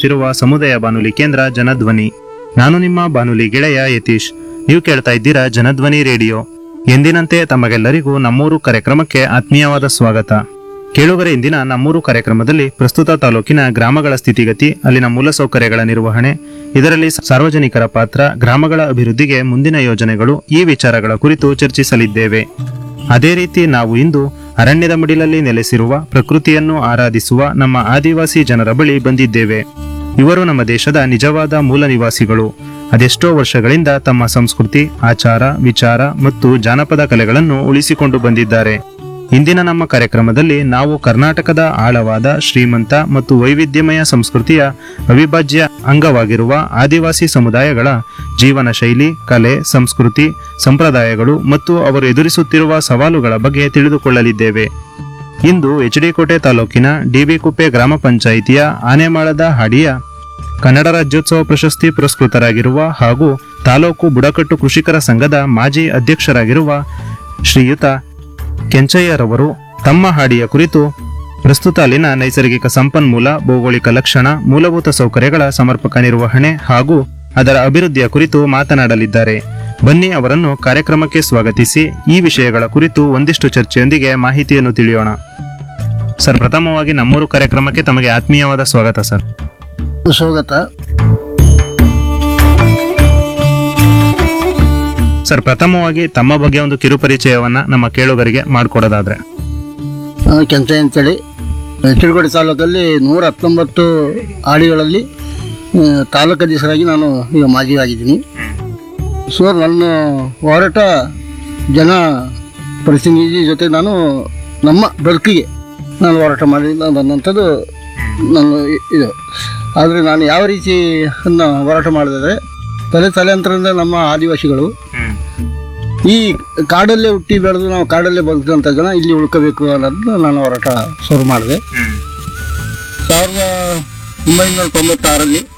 ಆಲಿಸುತ್ತಿರುವ ಸಮುದಾಯ ಬಾನುಲಿ ಕೇಂದ್ರ ಜನಧ್ವನಿ ನಾನು ನಿಮ್ಮ ಬಾನುಲಿ ಗೆಳೆಯ ಯತೀಶ್ ನೀವು ಕೇಳ್ತಾ ಇದ್ದೀರಾ ಜನಧ್ವನಿ ರೇಡಿಯೋ ಎಂದಿನಂತೆ ತಮಗೆಲ್ಲರಿಗೂ ನಮ್ಮೂರು ಕಾರ್ಯಕ್ರಮಕ್ಕೆ ಆತ್ಮೀಯವಾದ ಸ್ವಾಗತ ಕೇಳುಗರ ಇಂದಿನ ನಮ್ಮೂರು ಕಾರ್ಯಕ್ರಮದಲ್ಲಿ ಪ್ರಸ್ತುತ ತಾಲೂಕಿನ ಗ್ರಾಮಗಳ ಸ್ಥಿತಿಗತಿ ಅಲ್ಲಿನ ಮೂಲಸೌಕರ್ಯಗಳ ನಿರ್ವಹಣೆ ಇದರಲ್ಲಿ ಸಾರ್ವಜನಿಕರ ಪಾತ್ರ ಗ್ರಾಮಗಳ ಅಭಿವೃದ್ಧಿಗೆ ಮುಂದಿನ ಯೋಜನೆಗಳು ಈ ವಿಚಾರಗಳ ಕುರಿತು ಚರ್ಚಿಸಲಿದ್ದೇವೆ ಅದೇ ರೀತಿ ನಾವು ಇಂದು ಅರಣ್ಯದ ಮಡಿಲಲ್ಲಿ ನೆಲೆಸಿರುವ ಪ್ರಕೃತಿಯನ್ನು ಆರಾಧಿಸುವ ನಮ್ಮ ಆದಿವಾಸಿ ಜನರ ಬಳಿ ಬಂದಿದ್ದೇವೆ ಇವರು ನಮ್ಮ ದೇಶದ ನಿಜವಾದ ಮೂಲ ನಿವಾಸಿಗಳು ಅದೆಷ್ಟೋ ವರ್ಷಗಳಿಂದ ತಮ್ಮ ಸಂಸ್ಕೃತಿ ಆಚಾರ ವಿಚಾರ ಮತ್ತು ಜಾನಪದ ಕಲೆಗಳನ್ನು ಉಳಿಸಿಕೊಂಡು ಬಂದಿದ್ದಾರೆ ಇಂದಿನ ನಮ್ಮ ಕಾರ್ಯಕ್ರಮದಲ್ಲಿ ನಾವು ಕರ್ನಾಟಕದ ಆಳವಾದ ಶ್ರೀಮಂತ ಮತ್ತು ವೈವಿಧ್ಯಮಯ ಸಂಸ್ಕೃತಿಯ ಅವಿಭಾಜ್ಯ ಅಂಗವಾಗಿರುವ ಆದಿವಾಸಿ ಸಮುದಾಯಗಳ ಜೀವನ ಶೈಲಿ ಕಲೆ ಸಂಸ್ಕೃತಿ ಸಂಪ್ರದಾಯಗಳು ಮತ್ತು ಅವರು ಎದುರಿಸುತ್ತಿರುವ ಸವಾಲುಗಳ ಬಗ್ಗೆ ತಿಳಿದುಕೊಳ್ಳಲಿದ್ದೇವೆ ಇಂದು ಎಚ್ಡಿಕೋಟೆ ತಾಲೂಕಿನ ಡಿಬಿಕುಪ್ಪೆ ಗ್ರಾಮ ಪಂಚಾಯಿತಿಯ ಆನೆಮಾಳದ ಹಾಡಿಯ ಕನ್ನಡ ರಾಜ್ಯೋತ್ಸವ ಪ್ರಶಸ್ತಿ ಪುರಸ್ಕೃತರಾಗಿರುವ ಹಾಗೂ ತಾಲೂಕು ಬುಡಕಟ್ಟು ಕೃಷಿಕರ ಸಂಘದ ಮಾಜಿ ಅಧ್ಯಕ್ಷರಾಗಿರುವ ಶ್ರೀಯುತ ಕೆಂಚಯ್ಯರವರು ತಮ್ಮ ಹಾಡಿಯ ಕುರಿತು ಪ್ರಸ್ತುತ ಅಲ್ಲಿನ ನೈಸರ್ಗಿಕ ಸಂಪನ್ಮೂಲ ಭೌಗೋಳಿಕ ಲಕ್ಷಣ ಮೂಲಭೂತ ಸೌಕರ್ಯಗಳ ಸಮರ್ಪಕ ನಿರ್ವಹಣೆ ಹಾಗೂ ಅದರ ಅಭಿವೃದ್ಧಿಯ ಕುರಿತು ಮಾತನಾಡಲಿದ್ದಾರೆ ಬನ್ನಿ ಅವರನ್ನು ಕಾರ್ಯಕ್ರಮಕ್ಕೆ ಸ್ವಾಗತಿಸಿ ಈ ವಿಷಯಗಳ ಕುರಿತು ಒಂದಿಷ್ಟು ಚರ್ಚೆಯೊಂದಿಗೆ ಮಾಹಿತಿಯನ್ನು ತಿಳಿಯೋಣ ಸರ್ ಪ್ರಥಮವಾಗಿ ನಮ್ಮೂರು ಕಾರ್ಯಕ್ರಮಕ್ಕೆ ತಮಗೆ ಆತ್ಮೀಯವಾದ ಸ್ವಾಗತ ಸರ್ ಸ್ವಾಗತ ಸರ್ ಪ್ರಥಮವಾಗಿ ತಮ್ಮ ಬಗ್ಗೆ ಒಂದು ಕಿರುಪರಿಚಯವನ್ನ ನಮ್ಮ ಕೇಳುಗರಿಗೆ ಮಾಡಿಕೊಡೋದಾದ್ರೆ ಆ, ಕೆಂಚೆ ಅಂತೇಳಿ ಚಿರಗೋಡಿ ತಾಲೂಕಲ್ಲಿ ನೂರ ಹತ್ತೊಂಬತ್ತು ಆಡಿಗಳಲ್ಲಿ ಆ, ತಾಲೂಕು ಅಧ್ಯಕ್ಷರಾಗಿ ನಾನು ಈಗ ಮಾಜಿ ಆಗಿದ್ದೀನಿ ಸೊ ನನ್ನ ಹೋರಾಟ ಜನ ಪ್ರತಿನಿಧಿ ಜೊತೆ ನಾನು ನಮ್ಮ ಬದುಕಿಗೆ ನಾನು ಹೋರಾಟ ಮಾಡಿ ನಾನು ಬಂದಂಥದ್ದು ನನ್ನ ಇ- ಇದು ಆದರೆ ನಾನು ಯಾವ ರೀತಿ ಅನ್ನ ಹೋರಾಟ ಮಾಡಿದ್ರೆ ತಲೆ ತಲೆಂತರದಿಂದ ನಮ್ಮ ಆದಿವಾಸಿಗಳು ಈ ಕಾಡಲ್ಲೇ ಹುಟ್ಟಿ ಬೆಳೆದು ನಾವು ಕಾಡಲ್ಲೇ ಬದುಕಿದಂಥ ಜನ ಇಲ್ಲಿ ಉಳ್ಕೋಬೇಕು ಅನ್ನೋದನ್ನ ನಾನು ಹೋರಾಟ ಶುರು ಮಾಡಿದೆ ಸಾವಿರದ ಒಂಬೈನೂರ ತೊಂಬತ್ತಾರರಲ್ಲಿ